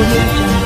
audio jungle.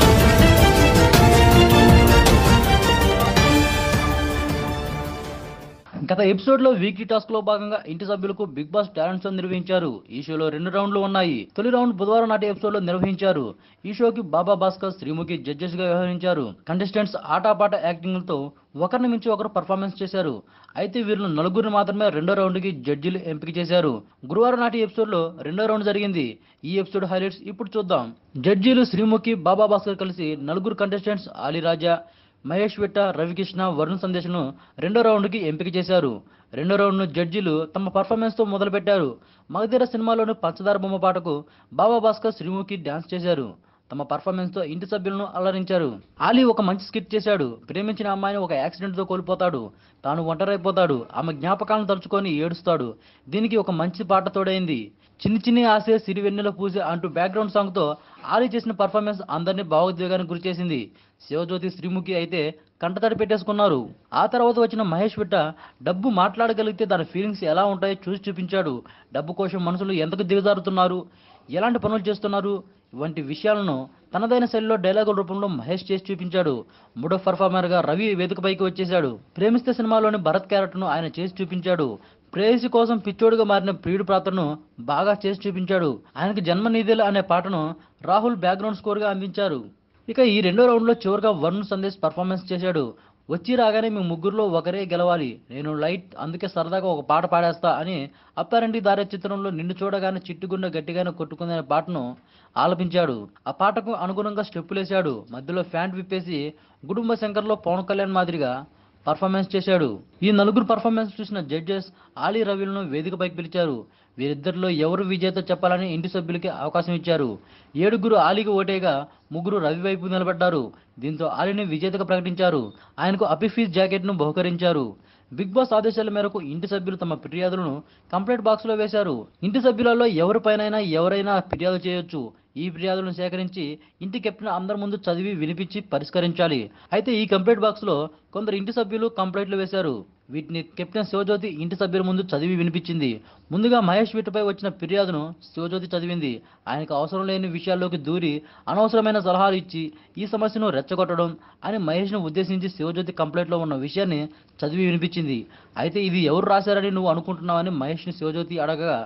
గత episode లో weekly task లో భాగంగా ఇంటి సభ్యులకు బిగ్ బాస్ టాలెంట్ షో నిర్వహించారు ఈ షోలో రెండు రౌండ్లు ఉన్నాయి తొలి రౌండ్ బుధవారం నాటి ఎపిసోడ్ లో నిర్వహించారు ఈ షోకి బాబా భాస్కర్ శ్రీముఖి జడ్జెస్ గా వ్యవహరించారు కంటెస్టెంట్స్ ఆటాపాట యాక్టింగ్ లతో ఒకరిని మించి ఒకరు పర్ఫార్మెన్స్ చేశారు అయితే వీళ్ళు నలుగురిని మాత్రమే రెండో రౌండ్ కి జడ్జిలు ఎంపిక చేశారు గురువారం నాటి ఎపిసోడ్ లో రెండో రౌండ్ జరిగింది ఈ ఎపిసోడ్ హైలైట్స్ ఇప్పుడు చూద్దాం జడ్జీలు శ్రీముఖి బాబా భాస్కర్ కలిసి నలుగురు కంటెస్టెంట్స్ ఆలిరాజా మహేష్ విట్ట రవికృష్ణ వరుణ్ సందేశ్ను రెండో రౌండ్కి ఎంపిక చేశారు రెండో రౌండ్ను జడ్జీలు తమ పర్ఫార్మెన్స్తో మొదలుపెట్టారు మగధీర సినిమాలోని పంచదార బొమ్మ పాటకు బాబా భాస్కర్ శ్రీముఖి డ్యాన్స్ చేశారు తమ పర్ఫార్మెన్స్తో ఇంటి సభ్యులను అలరించారు ఆలీ ఒక మంచి స్కిట్ చేశాడు ప్రేమించిన అమ్మాయిని ఒక యాక్సిడెంట్తో కోల్పోతాడు తాను ఒంటరైపోతాడు ఆమె జ్ఞాపకాలను తలుచుకొని ఏడుస్తాడు దీనికి ఒక మంచి పాట తోడైంది చిన్ని చిన్ని ఆశే సిరివెన్నెల పూజ అంటూ బ్యాక్గ్రౌండ్ సాంగ్తో ఆలీ చేసిన పర్ఫార్మెన్స్ అందరినీ భావోద్వేగానికి గురిచేసింది శివజ్యోతి శ్రీముఖి అయితే కంటతడి పెట్టేసుకున్నారు ఆ తర్వాత వచ్చిన మహేష్ విట్ట డబ్బు మాట్లాడగలిగితే దాని ఫీలింగ్స్ ఎలా ఉంటాయో చూసి చూపించాడు డబ్బు కోసం మనుషులు ఎంతకు దిగజారుతున్నారు ఎలాంటి పనులు చేస్తున్నారు వంటి విషయాలను తనదైన శైలిలో డైలాగుల రూపంలో మహేష్ చేసి చూపించాడు మూడో పర్ఫార్మర్ గా రవి వేదికపైకి వచ్చేశాడు ప్రేమిస్తే సినిమాలోని భరత్ క్యారెక్టర్ను ఆయన చేసి చూపించాడు ప్రేయసి కోసం పిచ్చోడుగా మారిన ప్రియుడు పాత్రను బాగా చేసి చూపించాడు ఆయనకి జన్మ నీదేల అనే పాటను రాహుల్ బ్యాక్గ్రౌండ్ స్కోర్ గా అందించారు ఇక ఈ రెండో రౌండ్లో చివరిగా వరుణ్ సందేశ్ పర్ఫార్మెన్స్ చేశాడు వచ్చి రాగానే మీ ముగ్గురులో ఒకరే గెలవాలి నేను లైట్ అందుకే సరదాగా ఒక పాట పాడేస్తా అని అప్పారెంటి దారే చిత్రంలో నిన్ను చూడగానే చిట్టుగుండె గట్టిగానే కొట్టుకుందనే పాటను ఆలపించాడు ఆ పాటకు అనుగుణంగా స్టెప్పులేశాడు మధ్యలో ఫ్యాంట్ విప్పేసి కుటుంబ శంకర్లో పవన్ కళ్యాణ్ మాదిరిగా పర్ఫార్మెన్స్ చేశాడు ఈ నలుగురు పర్ఫార్మెన్స్ చూసిన జడ్జెస్ ఆలీ రవిలను వేదికపైకి పిలిచారు వీరిద్దరిలో ఎవరు విజేత చెప్పాలని ఇంటి సభ్యులకి అవకాశం ఇచ్చారు ఏడుగురు ఆలీకి ఓటేగా ముగ్గురు రవి వైపు నిలబడ్డారు దీంతో ఆలీని విజేతగా ప్రకటించారు ఆయనకు అపిఫీజ్ జాకెట్ను బహుకరించారు బిగ్ బాస్ ఆదేశాల మేరకు ఇంటి సభ్యులు తమ ఫిర్యాదులను కంప్లైంట్ బాక్స్లో వేశారు ఇంటి సభ్యులలో ఎవరిపైనైనా ఎవరైనా ఫిర్యాదు చేయొచ్చు ఈ ఫిర్యాదులను సేకరించి ఇంటి కెప్టెన్ అందరి ముందు చదివి వినిపించి పరిష్కరించాలి అయితే ఈ కంప్లైంట్ బాక్స్లో కొందరు ఇంటి సభ్యులు కంప్లైంట్లు వేశారు వీటిని కెప్టెన్ శివజ్యోతి ఇంటి సభ్యుల ముందు చదివి వినిపించింది ముందుగా మహేష్ వీటిపై వచ్చిన ఫిర్యాదును శివజ్యోతి చదివింది ఆయనకు అవసరం లేని విషయాల్లోకి దూరి అనవసరమైన సలహాలు ఇచ్చి ఈ సమస్యను రెచ్చగొట్టడం అని మహేష్ను ఉద్దేశించి శివజ్యోతి కంప్లైంట్లో ఉన్న విషయాన్ని చదివి వినిపించింది అయితే ఇది ఎవరు రాశారని నువ్వు అనుకుంటున్నావని మహేష్ని శివజ్యోతి అడగగా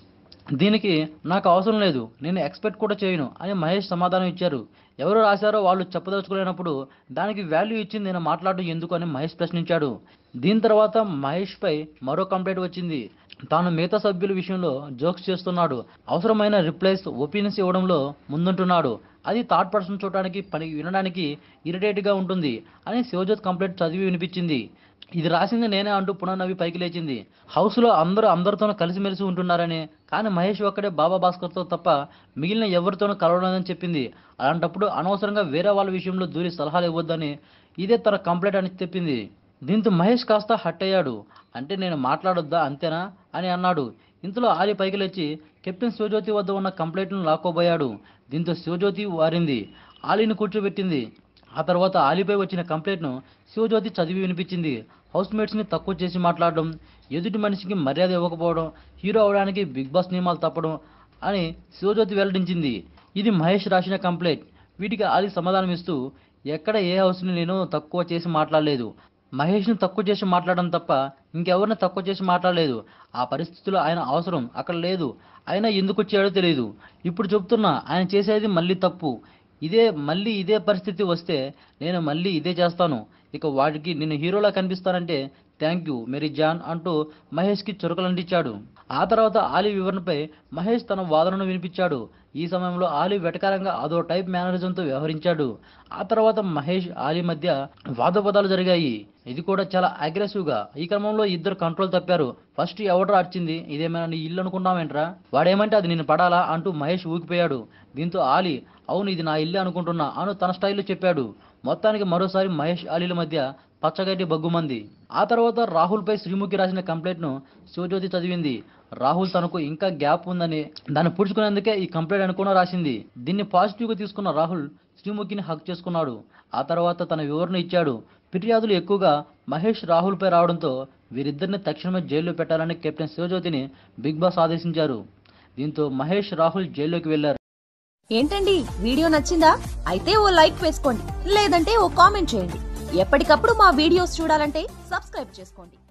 దీనికి నాకు అవసరం లేదు నేను ఎక్స్పెక్ట్ కూడా చేయను అని మహేష్ సమాధానం ఇచ్చారు ఎవరు రాశారో వాళ్ళు చెప్పదలుచుకోలేనప్పుడు దానికి వాల్యూ ఇచ్చి నేను మాట్లాడడం ఎందుకు అని మహేష్ ప్రశ్నించాడు దీని తర్వాత మహేష్పై మరో కంప్లైంట్ వచ్చింది తాను మిగతా సభ్యుల విషయంలో జోక్స్ చేస్తున్నాడు అవసరమైన రిప్లైస్ ఒపీనియన్స్ ఇవ్వడంలో ముందుంటున్నాడు అది థర్డ్ పర్సన్ చూడడానికి పని వినడానికి ఇరిటేట్గా ఉంటుంది అని శివజ్యోత్ కంప్లైంట్ చదివి వినిపించింది ఇది రాసింది నేనే అంటూ పునర్నవి పైకి లేచింది హౌస్లో అందరూ అందరితోనూ కలిసిమెలిసి ఉంటున్నారని కానీ మహేష్ ఒక్కడే బాబా భాస్కర్తో తప్ప మిగిలిన ఎవరితోనూ కలవలేదని చెప్పింది అలాంటప్పుడు అనవసరంగా వేరే వాళ్ళ విషయంలో దూరి సలహాలు ఇవ్వద్దని ఇదే తన కంప్లైంట్ అని చెప్పింది దీంతో మహేష్ కాస్త హట్ అయ్యాడు అంటే నేను మాట్లాడొద్దా అంతేనా అని అన్నాడు ఇంతలో ఆలి పైకి లేచి కెప్టెన్ శివజ్యోతి వద్ద ఉన్న కంప్లైంట్ను లాక్కోబోయాడు దీంతో శివజ్యోతి వారింది ఆలీని కూర్చోబెట్టింది ఆ తర్వాత ఆలీపై వచ్చిన కంప్లైంట్ను శివజ్యోతి చదివి వినిపించింది హౌస్ మేట్స్ని తక్కువ చేసి మాట్లాడడం ఎదుటి మనిషికి మర్యాద ఇవ్వకపోవడం హీరో అవడానికి బిగ్ బాస్ నియమాలు తప్పడం అని శివజ్యోతి వెల్లడించింది ఇది మహేష్ రాసిన కంప్లైంట్ వీటికి ఆలి సమాధానం ఇస్తూ ఎక్కడ ఏ హౌస్ని నేను తక్కువ చేసి మాట్లాడలేదు మహేష్ని తక్కువ చేసి మాట్లాడడం తప్ప ఇంకెవరిని తక్కువ చేసి మాట్లాడలేదు ఆ పరిస్థితిలో ఆయన అవసరం అక్కడ లేదు అయినా ఎందుకు వచ్చాడో తెలియదు ఇప్పుడు చెప్తున్నా ఆయన చేసేది మళ్ళీ తప్పు ఇదే మళ్ళీ ఇదే పరిస్థితి వస్తే నేను మళ్ళీ ఇదే చేస్తాను ఇక వాడికి నేను హీరోలా కనిపిస్తానంటే థ్యాంక్ యూ మెరీ జాన్ అంటూ మహేష్కి చురకలంటించాడు ఆ తర్వాత ఆలీ వివరణపై మహేష్ తన వాదనను వినిపించాడు ఈ సమయంలో ఆలీ వెటకారంగా అదో టైప్ మేనరిజంతో వ్యవహరించాడు ఆ తర్వాత మహేష్ ఆలీ మధ్య వాదపదాలు జరిగాయి ఇది కూడా చాలా అగ్రెసివ్గా ఈ క్రమంలో ఇద్దరు కంట్రోల్ తప్పారు ఫస్ట్ ఎవడరా అర్చింది ఇదేమైనా నీ ఇల్లు అనుకున్నావేంట్రా వాడేమంటే అది నేను పడాలా అంటూ మహేష్ ఊగిపోయాడు దీంతో ఆలీ అవును ఇది నా ఇల్లే అనుకుంటున్నా అను తన స్టైల్లో చెప్పాడు మొత్తానికి మరోసారి మహేష్ ఆలీల మధ్య పచ్చగడ్డి బగ్గుమంది ఆ తర్వాత రాహుల్పై శ్రీముఖి రాసిన కంప్లైంట్ను శివజ్యోతి చదివింది రాహుల్ తనకు ఇంకా గ్యాప్ ఉందని దాన్ని పుడుచుకునేందుకే ఈ కంప్లైంట్ అనుకున్న రాసింది దీన్ని పాజిటివ్గా తీసుకున్న రాహుల్ శ్రీముఖిని హక్ చేసుకున్నాడు ఆ తర్వాత తన వివరణ ఇచ్చాడు ఫిర్యాదులు ఎక్కువగా మహేష్ రాహుల్పై రావడంతో వీరిద్దరిని తక్షణమే జైల్లో పెట్టాలని కెప్టెన్ శివజ్యోతిని బిగ్ బాస్ ఆదేశించారు దీంతో మహేష్ రాహుల్ జైల్లోకి వెళ్లారు ఏంటండి వీడియో నచ్చిందా అయితే ఓ లైక్ వేసుకోండి లేదంటే ఓ కామెంట్ చేయండి ఎప్పటికప్పుడు మా వీడియోస్ చూడాలంటే సబ్స్క్రైబ్ చేసుకోండి